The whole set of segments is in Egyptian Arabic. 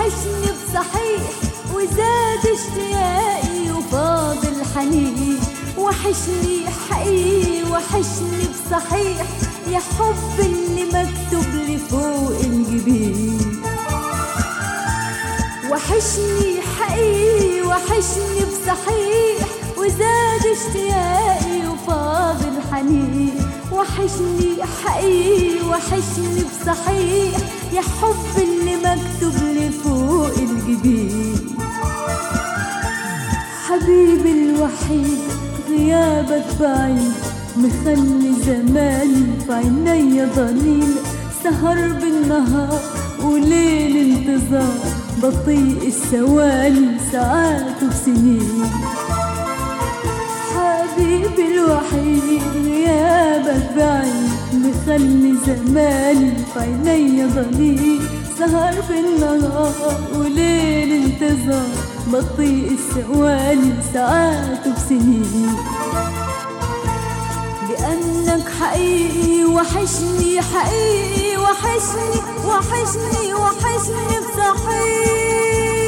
وحشني بصحيح وزاد اشتياقي وفاض الحنين وحشني حقيقي وحشني بصحيح يا حب اللي مكتوب لي فوق الجبين وحشني حقيقي وحشني بصحيح وزاد اشتياقي وفاض الحنين وحشني حقيقي وحشني بصحيح يا حب اللي مكتوب لي فوق الجبين حبيبي الوحيد غيابك بعيد مخلي زماني في عينيا ضنين سهر بالنهار وليل انتظار بطيء الثواني ساعات وسنين حبيبي الوحيد غيابك بعيد مخلي زماني في عينيا ضنين سهر بالنهار وليل انتظار بطيء الثواني ساعات وسنين لأنك حقيقي وحشني حقيقي وحشني وحشني وحشني بصحيح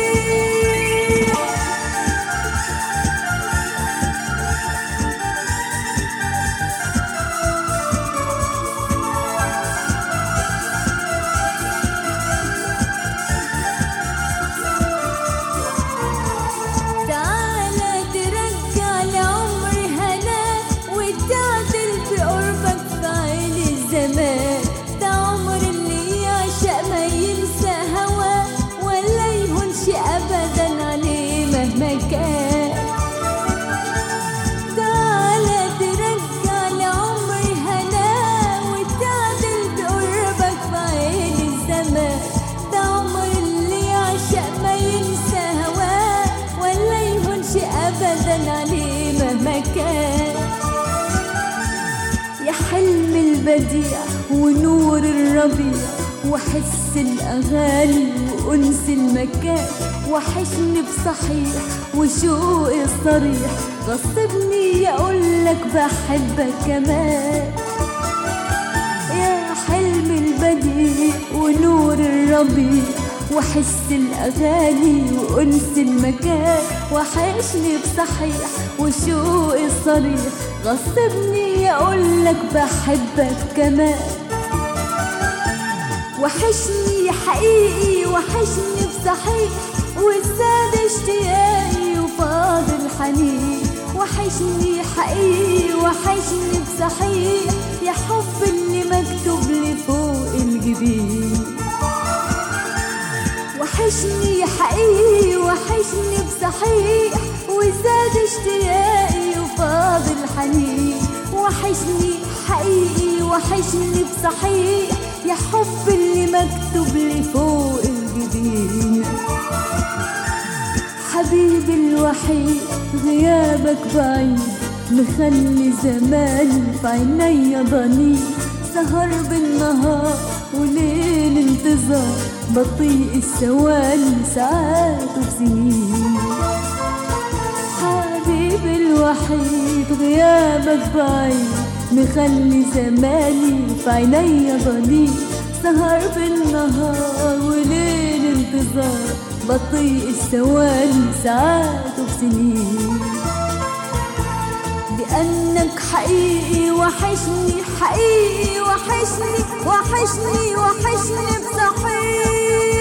تعالى ترجع لعمري هناك وتعدل بقربك في عين الزمان ده عمر اللي يعشق ما ينسى هواه ولا يهونش ابدا عليه مهما كان تعالى ترجع لعمري هناك وتعدل بقربك في عين الزمان ده عمر اللي يعشق ما ينسى هواه ولا يهونش ابدا عليه مهما كان يا حلم البديع ونور الربيع وحس الأغاني وأنس المكان وحشني بصحيح وشوقي الصريح غصبني أقولك بحبك كمان يا حلم البديع ونور الربيع وحس الأغاني وأنس المكان وحشني بصحيح وشوقي الصريح غصبني أقولك بحبك كمان وحشني حقيقي وحشني بصحيح وزاد اشتياقي وفاض الحنين وحشني حقيقي وحشني بصحيح يا حب اللي مكتوب لي فوق الجبين وحشني حقيقي وحشني بصحيح وزاد اشتياقي وفاض الحنين وحشني حقيقي وحشني بصحيح يا حب اللي مكتوب لي فوق الجبين حبيبي الوحيد غيابك بعيد مخلي زماني في عينيا ضنين سهر بالنهار وليل انتظار بطيء الثواني ساعات وسنين حبيبي الوحيد غيابك بعيد مخلي زماني في عينيا ضنين سهر بالنهار وليل انتظار بطيء الثواني ساعات وسنين لأنك حقيقي وحشني حقيقي وحشني وحشني وحشني بصحيح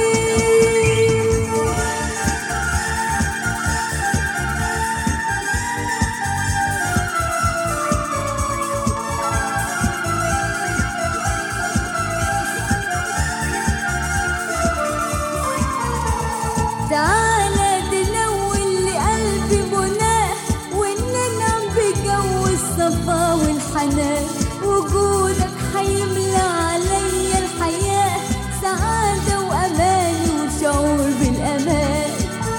تعالى تلون لقلبي مناه وننعم بجو الصفا والحنان وجودك حيملى عليا الحياة سعادة وأمان وشعور بالأمان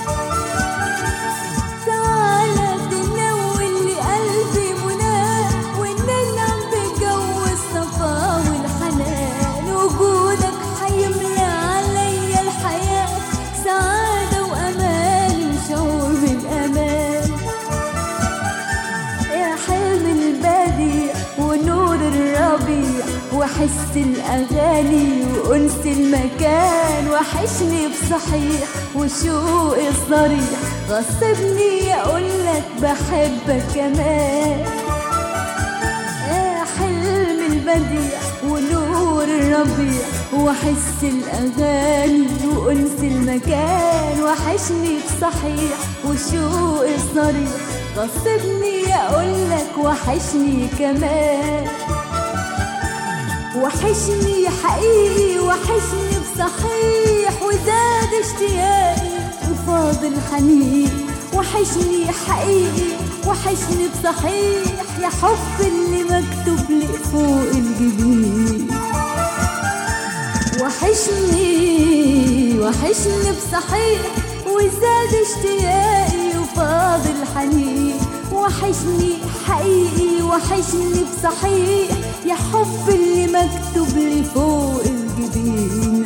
تعالى تنول لقلبي مناه وننعم بجو الصفا والحنان وجودك حيملى عليا الحياة سعادة وأمان وشعور بالأمان يا حلم البديع ونور الربيع وحس الأغاني وأنس المكان وحشني بصحيح وشوقي الصريح غصبني أقولك بحبك كمان يا حلم البديع ونور الربيع وحس الأغاني وأنس المكان وحشني بصحيح وشوقي الصريح غصبني أقولك وحشني كمان وحشني حقيقي وحشني بصحيح وزاد اشتياقي وفاضل حنين وحشني حقيقي وحشني بصحيح يا حب اللي مكتوب لي فوق الجبين وحشني وحشني بصحيح وزاد اشتياقي وفاضل حنين وحشني حقيقي وحشني بصحيح يا حب اللي مكتوب لي فوق الجبين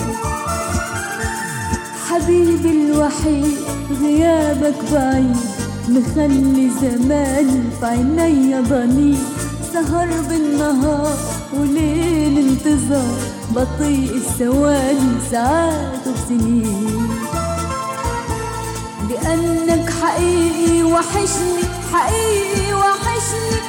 حبيبي الوحيد غيابك بعيد مخلي زماني في عينيا ضنين سهر بالنهار وليل انتظار بطيء الثواني ساعات وسنين لأنك حقيقي وحشني حقيقي وحشني